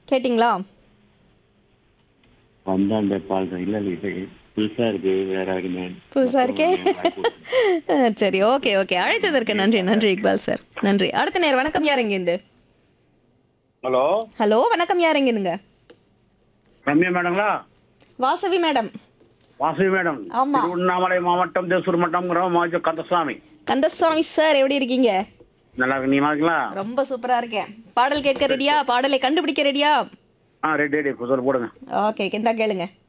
கேட்டிங்களா வந்தாண்ட பால் தான் இல்ல இல்ல இது புதுசா இருக்கு வேற இருக்கு புதுசா இருக்கே சரி ஓகே ஓகே அழைத்ததற்கு நன்றி நன்றி இக்பால் சார் நன்றி அடுத்த நேரம் வணக்கம் யார் எங்கேருந்து ஹலோ ஹலோ வணக்கம் யார் எங்கேருந்துங்க ரம்யா மேடங்களா வாசவி மேடம் வாசவி மேடம் ஆமா. திருவண்ணாமலை மாவட்டம் தேசூர் மட்டம் மாஜ கந்தசாமி கந்தசுவாமி சார் எப்படி இருக்கீங்க நல்லா இருக்கு நீ இருக்கீங்களா ரொம்ப சூப்பரா இருக்கேன் பாடல் கேட்க ரெடியா பாடலை கண்டுபிடிக்க ரெடியா ஆ ரெடி ரெடி குதிரை போடுங்க ஓகே இந்தா கேளுங்க